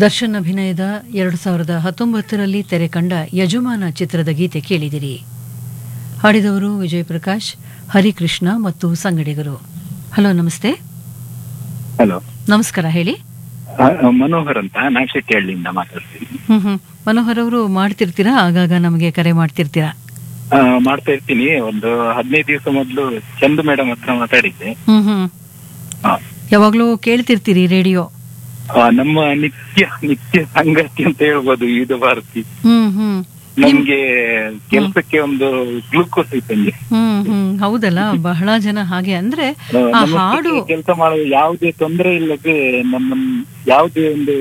ದರ್ಶನ್ ಅಭಿನಯದ ಎರಡು ಸಾವಿರದ ಹತ್ತೊಂಬತ್ತರಲ್ಲಿ ತೆರೆ ಕಂಡ ಯಜಮಾನ ಚಿತ್ರದ ಗೀತೆ ಕೇಳಿದಿರಿ ಹಾಡಿದವರು ವಿಜಯ್ ಪ್ರಕಾಶ್ ಹರಿಕೃಷ್ಣ ಮತ್ತು ಸಂಗಡಿಗರು ಹಲೋ ನಮಸ್ತೆ ಹಲೋ ನಮಸ್ಕಾರ ಹೇಳಿ ಮನೋಹರ್ ಅಂತ ನಾಗಶೆಟ್ಟಿಹಳ್ಳಿಯಿಂದ ಮಾತಾಡ್ತೀನಿ ಹ್ಮ್ ಹ್ಮ್ ಮನೋಹರ್ ಅವರು ಮಾಡ್ತಿರ್ತೀರಾ ಆಗಾಗ ನಮಗೆ ಕರೆ ಮಾಡ್ತಿರ್ತೀರಾ ಆ, ಮಾಡ್ತಾ ಇರ್ತೀನಿ ಒಂದು ಹದಿನೈದು ದಿವಸ ಮೊದಲು ಚಂದು ಮೇಡಮ್ ಹತ್ರ ಮಾತಾಡಿದ್ದೆ ಹ್ಮ್ ಹ್ಮ್ ಆ, ಯಾವಾಗ್ಲೂ ಕೇಳ್ತಿರ್ತೀರಿ ರೇಡಿಯೋ ಆ, ನಮ್ಮ ನಿತ್ಯ ನಿತ್ಯ ಸಂಗತಿ ಅಂತ ಹೇಳ್ಬೋದು ವಿವಿಧ ಭಾರತಿ ಹ್ಮ್ ಹ್ಮ್ ನಮ್ಗೆ ಕೆಲಸಕ್ಕೆ ಒಂದು ಗ್ಲೂಕೋಸ್ ಇದ್ದಂಗೆ ಹ್ಮ್ ಹ್ಮ್ ಹೌದಲ್ಲ ಬಹಳ ಜನ ಹಾಗೆ ಅಂದ್ರೆ ಆ ಹಾಡು ಕೆಲಸ ಮಾಡುವ ಯಾವುದೇ ತೊಂದರೆ ಇಲ್ಲದೆ ನಮ್ಮ ಯಾವುದೇ ಒಂದು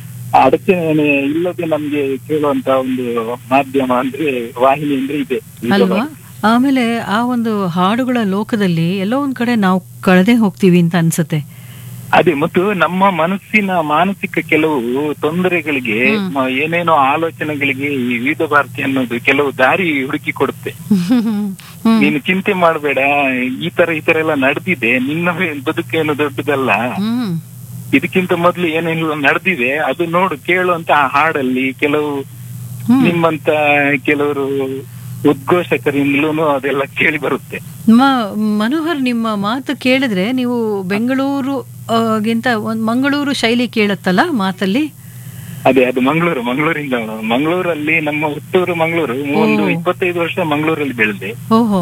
ಅಡಚಣೆ ಇಲ್ಲದೆ ನಮ್ಗೆ ಕೇಳುವಂತ ಒಂದು ಮಾಧ್ಯಮ ಅಂದ್ರೆ ವಾಹಿನಿ ಅಂದ್ರೆ ಇದೆ ವಿವಿಧ ಅಲ್ವಾ ಭಾರತಿ. ಆಮೇಲೆ ಆ ಒಂದು ಹಾಡುಗಳ ಲೋಕದಲ್ಲಿ ಎಲ್ಲೋ ಒಂದ್ ಕಡೆ ನಾವು ಕಳೆದೇ ಹೋಗ್ತೀವಿ ಅಂತ ಅನ್ಸುತ್ತೆ ಅದೇ ಮತ್ತು ನಮ್ಮ ಮನಸ್ಸಿನ ಮಾನಸಿಕ ಕೆಲವು ತೊಂದರೆಗಳಿಗೆ ಮ- ಏನೇನೋ ಆಲೋಚನೆಗಳಿಗೆ ಈ ವಿವಿಧ ಭಾರತಿ ಅನ್ನೋದು ಕೆಲವು ದಾರಿ ಹುಡುಕಿ ಕೊಡುತ್ತೆ ಹ್ಮ್ ನೀನು ಚಿಂತೆ ಮಾಡಬೇಡ ಈ ತರ ಈ ತರ ಎಲ್ಲ ನಡೆದಿದೆ ನಿನ್ನ ಬದುಕೇನು ದೊಡ್ಡದಲ್ಲ ಹ್ಮ್ ಇದಕ್ಕಿಂತ ಮೊದಲು ಏನೇನು ನಡೆದಿದೆ ಅದು ನೋಡು ಕೇಳುವಂತ ಆ ಹಾಡಲ್ಲಿ ಕೆಲವು ಹ್ಮ್. ನಿಮ್ಮಂತ ಕೆಲವರು ಉದ್ಘೋಷಕರಿಂದಲೂ ಅದೆಲ್ಲ ಕೇಳಿ ಬರುತ್ತೆ ಮ- ಮನೋಹರ್ ನಿಮ್ಮ ಮಾತು ಕೇಳಿದ್ರೆ ನೀವು ಬೆಂಗಳೂರು ಆ, ಗಿಂತ ಒಂದ್ ಮಂಗಳೂರು ಶೈಲಿ ಕೇಳತ್ತಲ್ಲ ಮಾತಲ್ಲಿ ಅದೇ ಅದು ಮಂಗಳೂರು ಮಂಗಳೂರಿಂದ ಮಂಗಳೂರಲ್ಲಿ ನಮ್ಮ ಹುಟ್ಟೂರು ಮಂಗಳೂರು ಒಂದು ಓ. ಇಪ್ಪತ್ತೈದು ವರ್ಷ ಮಂಗಳೂರಲ್ಲಿ ಬೆಳೆದೆ ಓಹೋ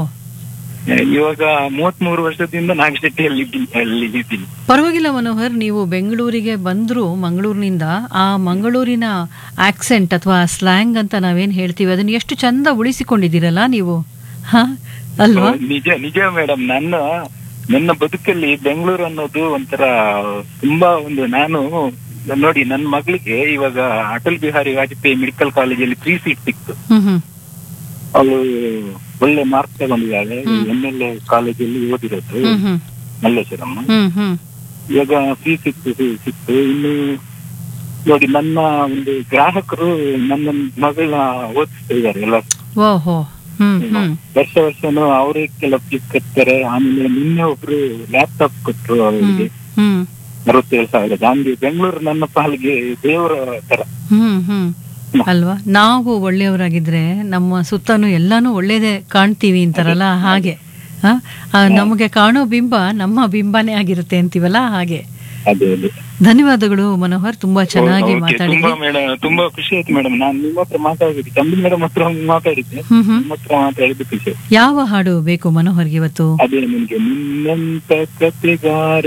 ಇವಾಗ ಮೂವತ್ಮೂರು ವರ್ಷದಿಂದ ನಾಗಶೆಟ್ಟಿಯಲ್ಲಿ ಇದ್ದೀನಿ ಅಲ್ಲಿ ಇದ್ದೀನಿ ಪರವಾಗಿಲ್ಲ ಮನೋಹರ್ ನೀವು ಬೆಂಗಳೂರಿಗೆ ಬಂದ್ರು ಮಂಗಳೂರಿನಿಂದ ಆ ಮಂಗಳೂರಿನ ಆಕ್ಸೆಂಟ್ ಅಥವಾ ಸ್ಲ್ಯಾಂಗ್ ಅಂತ ನಾವೇನ್ ಹೇಳ್ತೀವಿ ಅದನ್ನ ಎಷ್ಟು ಚಂದ ಉಳಿಸಿಕೊಂಡಿದ್ದೀರಲ್ಲ ನೀವು ಹ ಅಲ್ವಾ ನಿಜ ನಿಜ ಮೇಡಮ್ ನನ್ನ ನನ್ನ ಬದುಕಲ್ಲಿ ಬೆಂಗಳೂರು ಅನ್ನೋದು ಒಂಥರ ತುಂಬಾ ಒಂದು ನಾನು ನೋಡಿ ನನ್ನ ಮಗಳಿಗೆ ಇವಾಗ ಅಟಲ್ ಬಿಹಾರಿ ವಾಜಪೇಯಿ ಮೆಡಿಕಲ್ ಕಾಲೇಜಲ್ಲಿ ಫ್ರೀ ಸೀಟ್ ಸಿಕ್ತು ಹ್ಮ್ ಹ್ಮ್ ಅವಳು ಒಳ್ಳೆ ಮಾರ್ಕ್ ತಗೊಂಡಿದ್ದಾಳೆ ಎಂ ಎಲ್ ಎ ಕಾಲೇಜಲ್ಲಿ ಓದಿರೋದು ಹ್ಮ್ ಹ್ಮ್ ಮಲ್ಲೇಶ್ವರಂ ಹ್ಮ್ ಹ್ಮ್ ಇವಾಗ ಫ್ರೀ ಸಿಕ್ತು ಸಿಕ್ತು ಇನ್ನು ನೋಡಿ ನನ್ನ ಒಂದು ಗ್ರಾಹಕರು ನನ್ನ ಮಗಳನ್ನ ಓದಿಸ್ತಾ ಇದ್ದಾರೆ ಎಲ್ಲ ಓಹೋ ಹ್ಮ್ ಹ್ಮ್ ವರ್ಷ ವರ್ಷನೂ ಅವರೇ ಕೆಲವು ಫೀಸ್ ಕಟ್ತಾರೆ ಆಮೇಲೆ ನಿನ್ನೆ ಒಬ್ರು ಲ್ಯಾಪ್ಟಾಪ್ ಕೊಟ್ರು ಅವರಿಗೆ ಹ್ಮ್ ಅರವತ್ತೇಳು ಸಾವಿರ ಹಂಗೆ ಬೆಂಗಳೂರು ನನ್ನ ಪಾಲಿಗೆ ದೇವರ ತರ ಹ್ಮ್ ಹ್ಮ್ ಅಲ್ವಾ ನಾವು ಒಳ್ಳೆಯವರಾಗಿದ್ರೆ ನಮ್ಮ ಸುತ್ತನೂ ಎಲ್ಲಾನು ಒಳ್ಳೇದೇ ಕಾಣ್ತೀವಿ ಅಂತಾರಲ್ಲ ಹಾಗೆ ಹ? ಆ, ನಮಗೆ ಕಾಣೋ ಬಿಂಬ ನಮ್ಮ ಬಿಂಬನೇ ಆಗಿರುತ್ತೆ ಅಂತೀವಲ್ಲ ಹಾಗೆ ಅದೇ ಅದೇ ಧನ್ಯವಾದಗಳು ಮನೋಹರ್ ತುಂಬಾ ಚೆನ್ನಾಗಿ ಓಕೆ, ಮಾತಾಡಿದ್ರಿ ತುಂಬಾ ಮೇಡಮ್ ತುಂಬಾ ಖುಷಿ ಆಯ್ತು ಮೇಡಮ್ ನಾನು ನಿಮ್ಮ ಹತ್ರ ಮಾತಾಡಿದ್ದೆ ಚಂದು ಮೇಡಮ್ ಹತ್ರ ಮಾತಾಡಿದ್ದೆ ಹ್ಮ್ ಹ್ಮ್ ನಿಮ್ಮ ಹತ್ರ ಮಾತಾಡಿದ್ದು ಖುಷಿ ಆಯ್ತು. ಯಾವ ಹಾಡು ಬೇಕು ಮನೋಹರ್ಗೆ ಇವತ್ತು ಅದೇ ನಿಮ್ಗೆ ನಿನ್ನಂತ ಕತೆಗಾರ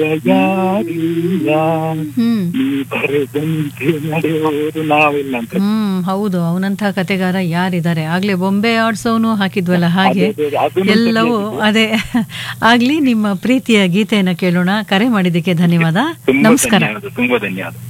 ಯಾರಿಲ್ಲ ಹ್ಮ್ ನೀ ಬರೆದಂತೆ ನಡೆಯೋರು ನಾವಿಲ್ಲ ಅಂತ ಹ್ಮ್ ಹೌದು ಅವನಂತ ಕತೆಗಾರ ಯಾರಿದ್ದಾರೆ ಆಗ್ಲೇ ಬೊಂಬೆ ಆಡ್ಸೋನು ಹಾಕಿದ್ವಲ್ಲ ಹಾಗೆ ಅದೇ, ಅದೇ, ಅದನ್ನು ಎಲ್ಲವೂ ಅದೇ ಆಗ್ಲಿ ನಿಮ್ಮ ಪ್ರೀತಿಯ ಗೀತೆಯನ್ನ ಕೇಳೋಣ ಕರೆ ಮಾಡಿದ್ದಕ್ಕೆ ಧನ್ಯವಾದ ತುಂಬಾ ನಮಸ್ಕಾರ ಧನ್ಯವಾದ ತುಂಬಾ ಧನ್ಯವಾದ